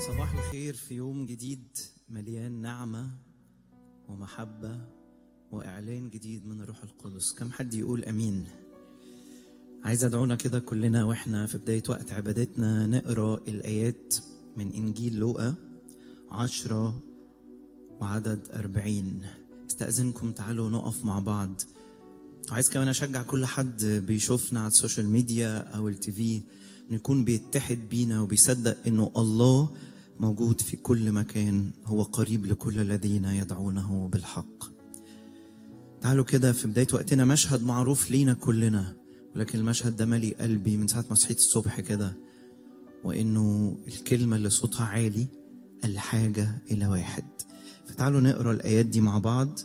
صباح الخير في يوم جديد مليان نعمة ومحبة وإعلان جديد من الروح القدس كم حد يقول أمين عايز أدعونا كده كلنا وإحنا في بداية وقت عبادتنا نقرأ الآيات من إنجيل لوقا عشرة وعدد أربعين استأذنكم تعالوا نقف مع بعض عايز كمان أشجع كل حد بيشوفنا على السوشيال ميديا أو التيفي إنه يكون بيتحد بينا وبيصدق إنه الله موجود في كل مكان هو قريب لكل الذين يدعونه بالحق تعالوا كده في بداية وقتنا مشهد معروف لينا كلنا ولكن المشهد ده مالي قلبي من ساعة ما صحيت الصبح كده وإنه الكلمة اللي صوتها عالي الحاجة إلى واحد فتعالوا نقرأ الآيات دي مع بعض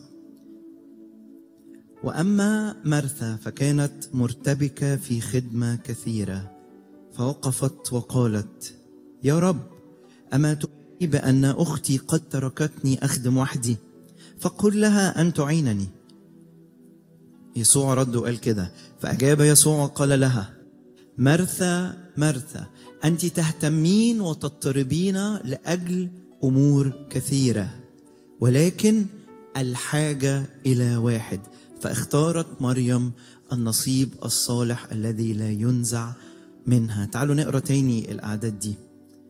واما مرثا فكانت مرتبكه في خدمه كثيره فوقفت وقالت يا رب اما تؤمني بان اختي قد تركتني اخدم وحدي فقل لها ان تعينني يسوع رد وقال كده فاجاب يسوع وقال لها مرثا مرثا انت تهتمين وتضطربين لاجل امور كثيره ولكن الحاجه الى واحد فاختارت مريم النصيب الصالح الذي لا ينزع منها تعالوا نقرا تاني الاعداد دي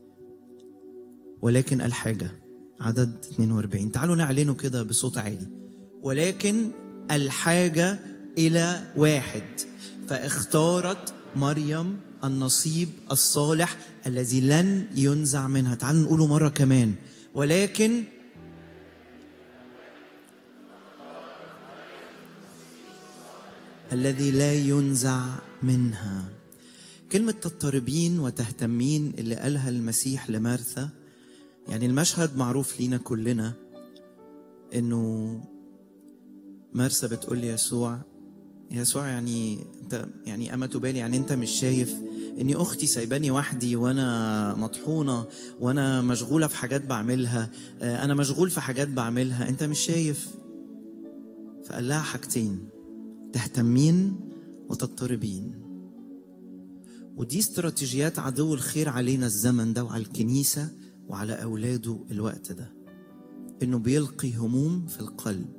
ولكن الحاجه عدد 42 تعالوا نعلنه كده بصوت عالي ولكن الحاجه الى واحد فاختارت مريم النصيب الصالح الذي لن ينزع منها تعالوا نقوله مره كمان ولكن الذي لا ينزع منها كلمة تضطربين وتهتمين اللي قالها المسيح لمارثا يعني المشهد معروف لينا كلنا انه مارثا بتقول ليسوع يسوع يعني انت يعني اما تبالي يعني انت مش شايف اني اختي سايباني وحدي وانا مطحونه وانا مشغوله في حاجات بعملها آه، انا مشغول في حاجات بعملها انت مش شايف فقال لها حاجتين تهتمين وتضطربين ودي استراتيجيات عدو الخير علينا الزمن ده وعلى الكنيسة وعلى أولاده الوقت ده إنه بيلقي هموم في القلب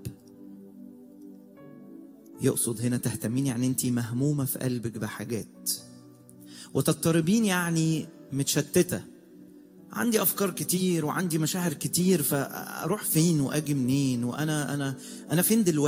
يقصد هنا تهتمين يعني أنت مهمومة في قلبك بحاجات وتضطربين يعني متشتتة عندي افكار كتير وعندي مشاعر كتير فاروح فين واجي منين وانا انا انا فين دلوقتي